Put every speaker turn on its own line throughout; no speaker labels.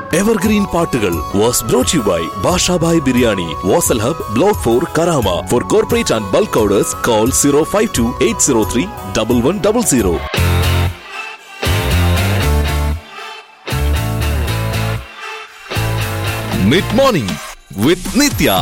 evergreen പാട്ടുകൾ was brought you by Bashabhai biryani Vasal hub block four Karama for corporate and bulk orders call zero five two eight zero three double one double zero mid morning with Nithya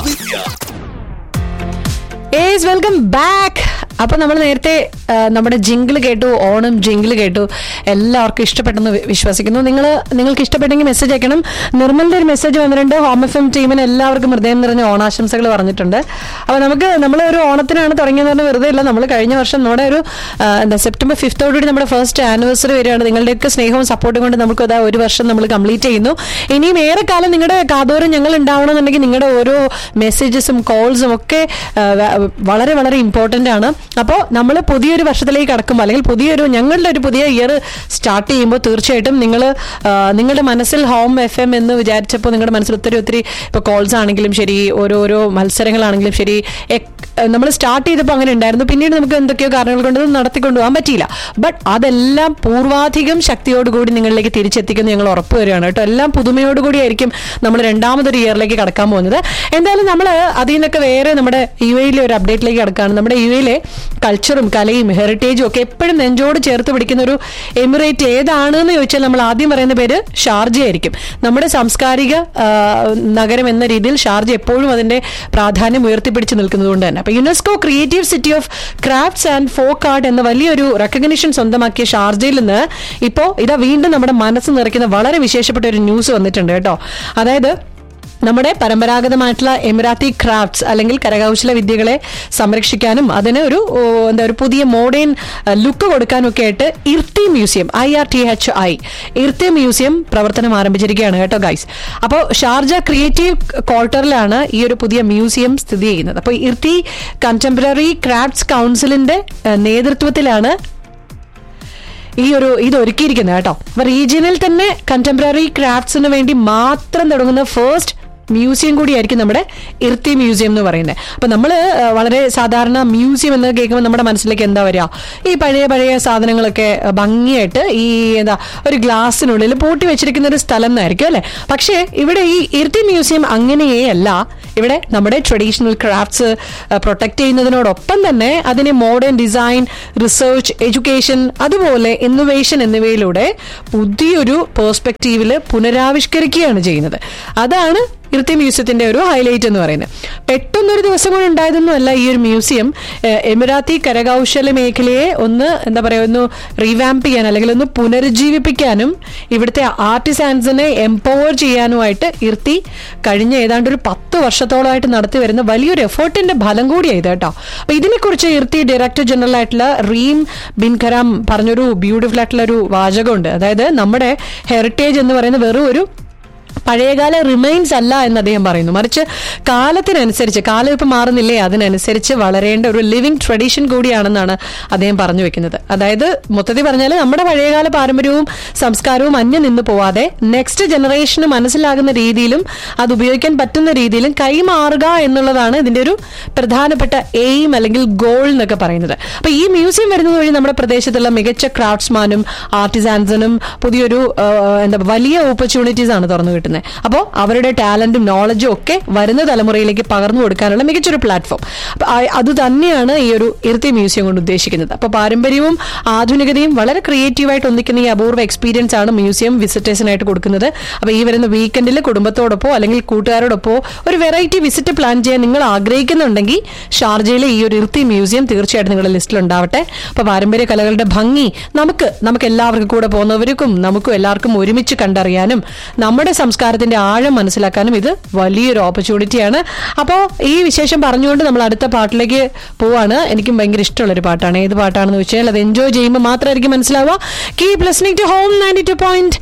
ഏസ് welcome back അപ്പൊ നമ്മൾ നേരത്തെ ആ, നമ്മുടെ jingle കേട്ടു Onam jingle കേട്ടു എല്ലാവർക്കും ഇഷ്ടപ്പെട്ടെന്ന് വി- വിശ്വസിക്കുന്നു നിങ്ങൾ നിങ്ങൾക്ക് ഇഷ്ടപ്പെട്ടെങ്കിൽ മെസ്സേജ് അയക്കണം നിർമ്മലിന്റെ ഒരു മെസ്സേജ് വന്നിട്ടുണ്ട് ഹോം എഫ് എം ടീമിന് എല്ലാവർക്കും ഹൃദയം നിറഞ്ഞ ഓണാശംസകൾ പറഞ്ഞിട്ടുണ്ട് അപ്പൊ നമുക്ക് നമ്മൾ ഒരു ഓണത്തിനാണ് തുടങ്ങിയെന്ന് പറഞ്ഞാൽ വെറുതെ ഇല്ല നമ്മൾ കഴിഞ്ഞ വർഷം നമ്മുടെ ഒരു ആ, എന്താ സെപ്റ്റംബർ ഫിഫ്തോടുകൂടി നമ്മുടെ ഫസ്റ്റ് ആനിവേഴ്സറി വരികയാണ് നിങ്ങളുടെയൊക്കെ സ്നേഹവും സപ്പോർട്ടും കൊണ്ട് നമുക്ക് അതാ ഒരു വർഷം നമ്മൾ കംപ്ലീറ്റ് ചെയ്യുന്നു ഇനിയും ഏറെ കാലം നിങ്ങളുടെ കാതോരം ഞങ്ങൾ ഉണ്ടാവണമെന്നുണ്ടെങ്കിൽ നിങ്ങളുടെ ഓരോ മെസ്സേജസും കോൾസും ഒക്കെ ആ, വ- വളരെ വളരെ ഇമ്പോർട്ടന്റ് ആണ് അപ്പോൾ നമ്മൾ പുതിയൊരു വർഷത്തിലേക്ക് കടക്കുമ്പോൾ അല്ലെങ്കിൽ പുതിയൊരു ഞങ്ങളുടെ ഒരു പുതിയ ഇയർ സ്റ്റാർട്ട് ചെയ്യുമ്പോൾ തീർച്ചയായിട്ടും നിങ്ങൾ നിങ്ങളുടെ മനസ്സിൽ ഹോം എഫ് എം എന്ന് വിചാരിച്ചപ്പോൾ നിങ്ങളുടെ മനസ്സിൽ ഒത്തിരി ഒത്തിരി ഇപ്പോൾ കോൾസ് ആണെങ്കിലും ശരി ഓരോരോ മത്സരങ്ങളാണെങ്കിലും ശരി നമ്മൾ സ്റ്റാർട്ട് ചെയ്തപ്പോൾ അങ്ങനെ ഉണ്ടായിരുന്നു പിന്നീട് നമുക്ക് എന്തൊക്കെയോ കാരണങ്ങൾ കൊണ്ട് അത് നടത്തിക്കൊണ്ടു പോകാൻ പറ്റിയില്ല ബട്ട് അതെല്ലാം പൂർവാധികം ശക്തിയോടുകൂടി നിങ്ങളിലേക്ക് തിരിച്ചെത്തിക്കുന്നു ഞങ്ങൾ ഉറപ്പ് വരികയാണ് കേട്ടോ എല്ലാം പുതുമയോടുകൂടി ആയിരിക്കും നമ്മൾ രണ്ടാമതൊരു ഇയറിലേക്ക് കടക്കാൻ പോകുന്നത് എന്തായാലും നമ്മൾ അതിൽ നിന്നൊക്കെ വേറെ നമ്മുടെ യു എയിലെ ഒരു അപ്ഡേറ്റിലേക്ക് കടക്കുകയാണ് നമ്മുടെ യു എയിലെ കൾച്ചറും കലയും ഹെറിറ്റേജും ഒക്കെ എപ്പോഴും നെഞ്ചോട് ചേർത്ത് പിടിക്കുന്ന ഒരു എമിറേറ്റ് ഏതാണെന്ന് ചോദിച്ചാൽ നമ്മൾ ആദ്യം പറയുന്ന പേര് ഷാർജ ആയിരിക്കും നമ്മുടെ സാംസ്കാരിക ആ, നഗരം എന്ന രീതിയിൽ ഷാർജ എപ്പോഴും അതിന്റെ പ്രാധാന്യം ഉയർത്തിപ്പിടിച്ച് നിൽക്കുന്നത് കൊണ്ട് തന്നെ അപ്പൊ UNESCO creative city of crafts and folk art എന്ന വലിയൊരു റെക്കഗ്നിഷൻ സ്വന്തമാക്കിയ ഷാർജയിൽ നിന്ന് ഇപ്പോ ഇതാ വീണ്ടും നമ്മുടെ മനസ്സ് നിറയ്ക്കുന്ന വളരെ വിശേഷപ്പെട്ട ഒരു ന്യൂസ് വന്നിട്ടുണ്ട് കേട്ടോ അതായത് നമ്മുടെ പരമ്പരാഗതമായിട്ടുള്ള എമിറാത്തി ക്രാഫ്റ്റ്സ് അല്ലെങ്കിൽ കരകൗശല വിദ്യകളെ സംരക്ഷിക്കാനും അതിന് ഒരു ഓ, എന്താ ഒരു പുതിയ മോഡേൺ ലുക്ക് കൊടുക്കാനും ഒക്കെ ആയിട്ട് Irthi museum I R T H I Irthi museum പ്രവർത്തനം ആരംഭിച്ചിരിക്കുകയാണ് കേട്ടോ ഗൈസ് അപ്പോൾ ഷാർജ ക്രിയേറ്റീവ് ക്വാർട്ടറിലാണ് ഈ ഒരു പുതിയ മ്യൂസിയം സ്ഥിതി ചെയ്യുന്നത് അപ്പോൾ ഇർത്തി കണ്ടംപററി ക്രാഫ്റ്റ്സ് കൗൺസിലിന്റെ ഏഹ്, നേതൃത്വത്തിലാണ് ഈ ഒരു ഇത് ഒരുക്കിയിരിക്കുന്നത് കേട്ടോ അപ്പൊ റീജിയനിൽ തന്നെ കണ്ടംപററി ക്രാഫ്റ്റ്സിന് വേണ്ടി മാത്രം തുടങ്ങുന്ന ഫസ്റ്റ് മ്യൂസിയം കൂടിയായിരിക്കും നമ്മുടെ ഇർത്തി മ്യൂസിയം എന്ന് പറയുന്നത് അപ്പൊ നമ്മൾ വളരെ സാധാരണ മ്യൂസിയം എന്ന് കേൾക്കുമ്പോൾ നമ്മുടെ മനസ്സിലേക്ക് എന്താ വരിക ഈ പഴയ പഴയ സാധനങ്ങളൊക്കെ ആ, ഭംഗിയായിട്ട് ഈ എന്താ ഒരു ഗ്ലാസ്സിനുള്ളിൽ പൂട്ടി വെച്ചിരിക്കുന്ന ഒരു സ്ഥലം എന്നായിരിക്കും അല്ലെ പക്ഷേ ഇവിടെ ഈ ഇർത്തി മ്യൂസിയം അങ്ങനെയേ അല്ല ഇവിടെ നമ്മുടെ ട്രഡീഷണൽ ക്രാഫ്റ്റ്സ് പ്രൊട്ടക്ട് ചെയ്യുന്നതിനോടൊപ്പം തന്നെ അതിനെ മോഡേൺ ഡിസൈൻ റിസർച്ച് എഡ്യൂക്കേഷൻ അതുപോലെ ഇന്നൊവേഷൻ എന്നിവയിലൂടെ പുതിയൊരു പേഴ്സ്പെക്റ്റീവിൽ പുനരാവിഷ്കരിക്കുകയാണ് ചെയ്യുന്നത് അതാണ് ഇർത്തി മ്യൂസിയത്തിന്റെ ഒരു ഹൈലൈറ്റ് എന്ന് പറയുന്നത് പെട്ടെന്നൊരു ദിവസം കൊണ്ട് ഉണ്ടായതൊന്നും അല്ല ഈ ഒരു മ്യൂസിയം ഏഹ്, എമിറാത്തി കരകൗശല മേഖലയെ ഒന്ന് എന്താ പറയുക ഒന്ന് റീവാമ്പ് ചെയ്യാൻ അല്ലെങ്കിൽ ഒന്ന് പുനരുജ്ജീവിപ്പിക്കാനും ഇവിടുത്തെ ആർട്ടിസാൻസിനെ എംപവർ ചെയ്യാനുമായിട്ട് ഇർത്തി കഴിഞ്ഞ ഏതാണ്ട് ഒരു പത്ത് വർഷത്തോളമായിട്ട് നടത്തി വരുന്ന വലിയൊരു എഫേർട്ടിന്റെ ഫലം കൂടിയായത് കേട്ടോ അപ്പൊ ഇതിനെക്കുറിച്ച് ഇർത്തി ഡയറക്ടർ ജനറൽ ആയിട്ടുള്ള റീം ബിൻ ഖരാം പറഞ്ഞൊരു ബ്യൂട്ടിഫുൾ ആയിട്ടുള്ള ഒരു വാചകമുണ്ട് അതായത് നമ്മുടെ ഹെറിറ്റേജ് എന്ന് പറയുന്ന വെറും ഒരു പഴയകാല റിമൈൻസ് അല്ല എന്ന് അദ്ദേഹം പറയുന്നു മറിച്ച് കാലത്തിനനുസരിച്ച് കാലം ഇപ്പം മാറുന്നില്ലേ അതിനനുസരിച്ച് വളരേണ്ട ഒരു ലിവിങ് ട്രഡീഷൻ കൂടിയാണെന്നാണ് അദ്ദേഹം പറഞ്ഞു വെക്കുന്നത് അതായത് മൊത്തത്തിൽ പറഞ്ഞാൽ നമ്മുടെ പഴയകാല പാരമ്പര്യവും സംസ്കാരവും അന്യം നിന്ന് പോവാതെ നെക്സ്റ്റ് ജനറേഷന് മനസ്സിലാകുന്ന രീതിയിലും അത് ഉപയോഗിക്കാൻ പറ്റുന്ന രീതിയിലും കൈമാറുക എന്നുള്ളതാണ് ഇതിന്റെ ഒരു പ്രധാനപ്പെട്ട എയിം അല്ലെങ്കിൽ ഗോൾ എന്നൊക്കെ പറയുന്നത് അപ്പൊ ഈ മ്യൂസിയം വരുന്നത് വഴി നമ്മുടെ പ്രദേശത്തുള്ള മികച്ച ക്രാഫ്റ്റ്സ്മാനും ആർട്ടിസാൻസിനും പുതിയൊരു ആ, എന്താ വലിയ ഓപ്പർച്യൂണിറ്റീസ് ആണ് തുറന്നു കിട്ടുന്നത് അപ്പോൾ അവരുടെ ടാലന്റും നോളജും ഒക്കെ വരുന്ന തലമുറയിലേക്ക് പകർന്നു കൊടുക്കാനുള്ള മികച്ചൊരു പ്ലാറ്റ്ഫോം അപ്പൊ ആ- അത് തന്നെയാണ് ഈ ഒരു ഇർത്തി മ്യൂസിയം കൊണ്ട് ഉദ്ദേശിക്കുന്നത് അപ്പൊ പാരമ്പര്യവും ആധുനികതയും വളരെ ക്രിയേറ്റീവായിട്ട് ഒന്നിക്കുന്ന ഈ അപൂർവ എക്സ്പീരിയൻസ് ആണ് മ്യൂസിയം വിസിറ്റേഴ്സിനായിട്ട് കൊടുക്കുന്നത് അപ്പൊ ഈ വരുന്ന വീക്കെൻഡിൽ കുടുംബത്തോടൊപ്പോ അല്ലെങ്കിൽ കൂട്ടുകാരോടൊപ്പോ ഒരു വെറൈറ്റി വിസിറ്റ് പ്ലാൻ ചെയ്യാൻ നിങ്ങൾ ആഗ്രഹിക്കുന്നുണ്ടെങ്കിൽ ഷാർജയിലെ ഈ ഒരു ഇർത്തി മ്യൂസിയം തീർച്ചയായിട്ടും നിങ്ങളുടെ ലിസ്റ്റിൽ ഉണ്ടാവട്ടെ അപ്പൊ പാരമ്പര്യ കലകളുടെ ഭംഗി നമുക്ക് നമുക്ക് എല്ലാവർക്കും കൂടെ പോകുന്നവർക്കും നമുക്കും എല്ലാവർക്കും ഒരുമിച്ച് കണ്ടറിയാനും നമ്മുടെ സംസ്കാരത്തിന്റെ ആഴം മനസ്സിലാക്കാനും ഇത് വലിയൊരു ഓപ്പർച്യൂണിറ്റിയാണ് അപ്പോൾ ഈ വിശേഷം പറഞ്ഞുകൊണ്ട് നമ്മൾ അടുത്ത പാട്ടിലേക്ക് പോവാണ് എനിക്കും ഭയങ്കര ഇഷ്ടമുള്ള ഒരു പാട്ടാണ് ഏത് പാട്ടാണെന്ന് വെച്ചാൽ അത് എൻജോയ് ചെയ്യുമ്പോൾ മാത്രമായിരിക്കും മനസ്സിലാവുക keep listening to home ninety two point